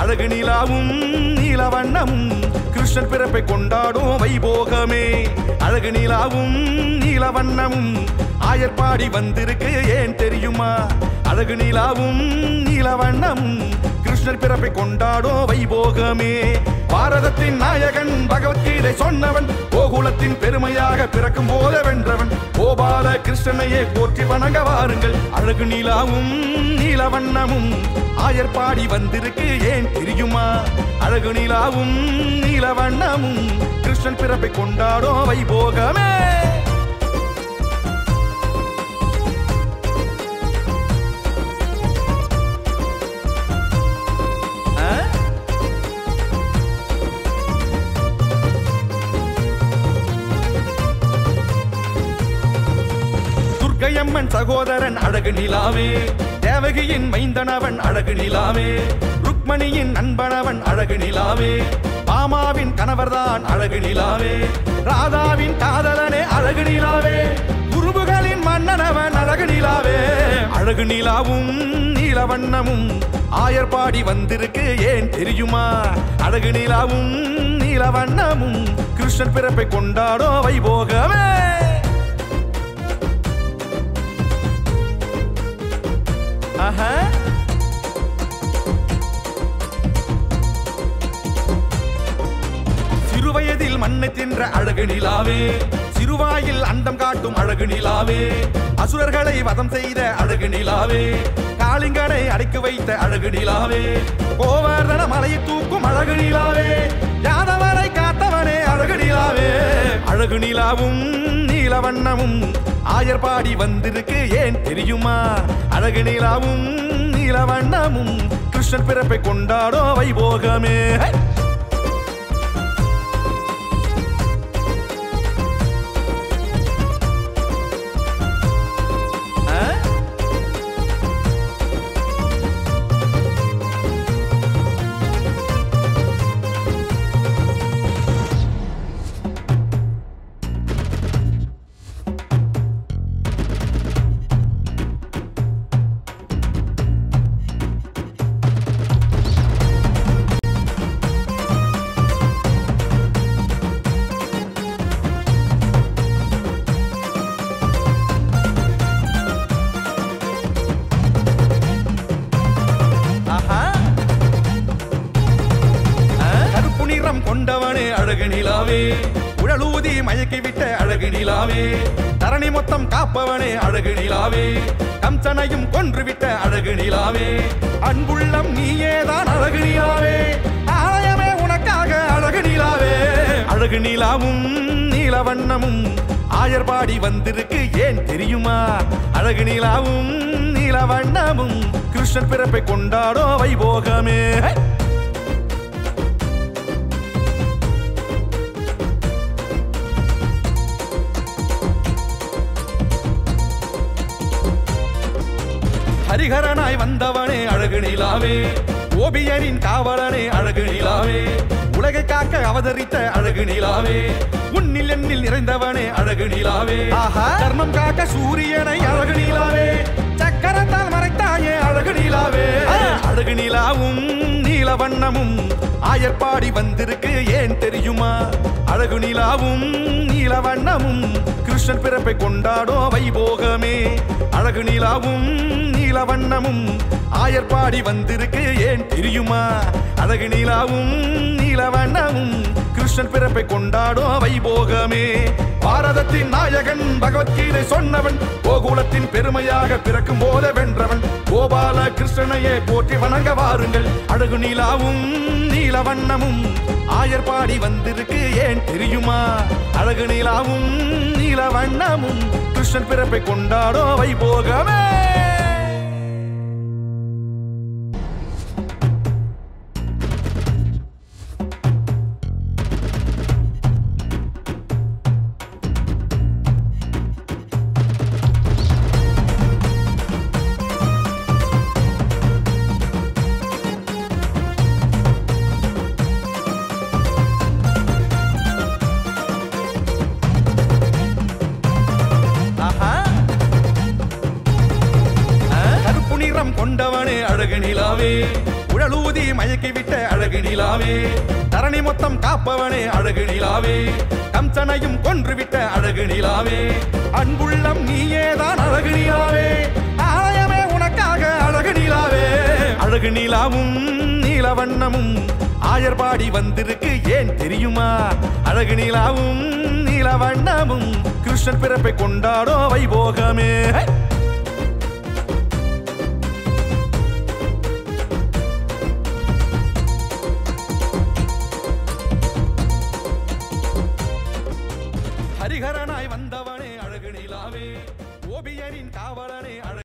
அழகு நிலாவும் நீல வண்ணமும் கிருஷ்ணன் பிறப்பை கொண்டாடும் வைபோகமே அழகு நிலாவும் நீல வண்ணமும் ஆயர்பாடி வந்திருக்கு ஏன் தெரியுமா அழகு நிலாவும் நீல வண்ணமும் கிருஷ்ணர் பிறப்பை கொண்டாடும் வைபோகமே பாரதத்தின் நாயகன் பகவத்கீதை சொன்னவன் கோகுலத்தின் பெருமையாக பிறக்கும் போத வென்றவன் கோபால கிருஷ்ணனையே போற்றி வணங்க வாருங்கள் அழகு நிலாவும் நீல வண்ணமும் ஆயர்பாடி வந்திருக்கு ஏன் தெரியுமா அழகு நிலாவும் நீல வண்ணமும் கிருஷ்ணன் பிறப்பை கொண்டாடும் வைபோகமே ஆ? துர்க்கையம்மன் சகோதரன் அழகு நிலாவே தேவகியின் மைந்தனவன் அழகு நிலாவே ருக்மணியின் நண்பனவன் அழகு நிலாவே பாமாவின் கணவர்தான் அழகு நிலாவே ராதாவின் காதலனே அழகு நிலாவே குருபுகளின் மன்னனவன் அழகு நிலாவே அழகு நிலாவும் நீலவண்ணமும் ஆயர்பாடி வந்திருக்கு ஏன் தெரியுமா அழகு நிலாவும் நீலவண்ணமும் கிருஷ்ணன் பிறப்பை கொண்டாடோ வைபோகமே ஆஹா சிறுவயதில் மண்ணை தின்ற அழகு நிலாவே சிறுவாயில் அண்டம் காட்டும் அழகு நிலாவே அசுரர்களை வதம் செய்த அழகு நிலாவே காளிங்கனை அடைக்கு வைத்த அழகு நிலாவே கோவர்தன மலையை தூக்கும் அழகு நிலாவே யாதவரை காத்தவனே அழகு நிலாவே அழகு நிலாவும் நீலவண்ணமும் ஆயர்பாடி வந்திருக்கு ஏன் தெரியுமா அழகு நிலாவும் நீலவண்ணமும் கிருஷ்ணன் பிறப்பை கொண்டாடோ வைபோகமே ஹை! ஆ? ஆஹா. ஆ? கருப்பு நிறம் கொண்டவனே அழகு நிலாவே உழலூதி மயக்கி விட்ட அழகு நிலாவே தரணி மொத்தம் காப்பவனே அழகு நிலாவே கம்சனையும் கொன்று விட்ட அழகு நிலாவே அன்புள்ளம் நீயேதான் அழகு நிலாவே ஆலயமே உனக்காக அழகு நிலாவே அழகு நிலாவும் நீலவண்ணமும் ஆயர்பாடி வந்திருக்கு ஏன் தெரியுமா அழகு நிலாவும் நீலவண்ணமும் கிருஷ்ணன் பிறப்பை கொண்டாடோ வைபோகமே ஹை! ஹரிஹரனாய் வந்தவனே அழகு நிலாவே ஓபியரின் காவலனே அழகு நிலாவே உலகை காக்க அவதரித்த அழகு நிலாவே உன்னில் எண்ணில் நிறைந்தவனே அழகு நிலாவே தர்மம் காக்க சூரியனை அழகு நிலாவே சக்கரத்தால் மறைத்தாயே அழகு நிலாவே அழகு நிலாவும் நீலவண்ணமும் ஆயர்பாடி வந்திருக்கு ஏன் தெரியுமா அழகு நிலாவும் நீலவண்ணமும் கிருஷ்ணன் பிறப்பை கொண்டாடோ வைபோகமே அழகு நிலாவும் நீலவண்ணமும் ஆயர்பாடி வந்திருக்கு ஏன் தெரியுமா அழகு நிலாவும் நீலவண்ணமும் கிருஷ்ணன் பிறப்பை கொண்டாடோ வைபோகமே பாரதத்தின் நாயகன் பகவத்கீதை சொன்னவன் கோகுலத்தின் பெருமையாக பிறக்கும் போத வென்றவன் கோபால கிருஷ்ணனையே போற்றி வணங்க வாருங்கள் அழகு நிலாவும் நீலவண்ணமும் ஆயர்பாடி வந்திருக்கு ஏன் தெரியுமா அழகு நிலாவும் நீலவண்ணமும் கிருஷ்ணன் பிறப்பை கொண்டாடோ வைபோகமே ஆஹா குழலூதி மயக்கி விட்ட அழகு நிலாவே தரணி மொத்தம் காப்பவனே அழகு நிலாவே கம்சனையும் கொன்று விட்ட அழகு நிலாவே அன்புள்ளம் நீயேதான் அழகு நிலாவே ஆலயமே உனக்காக அழகு நிலாவே அழகு நிலாவும் நீலவண்ணமும் ஆயர்பாடி வந்திருக்கு ஏன் தெரியுமா அழகு நிலாவும் நீலவண்ணமும் கிருஷ்ணன் பிறப்பை கொண்டாடோ வைபோகமே ஹரிஹரனாய் வந்தவனே அழகு நிலாவே ஓபியனின் காவலனே அழகு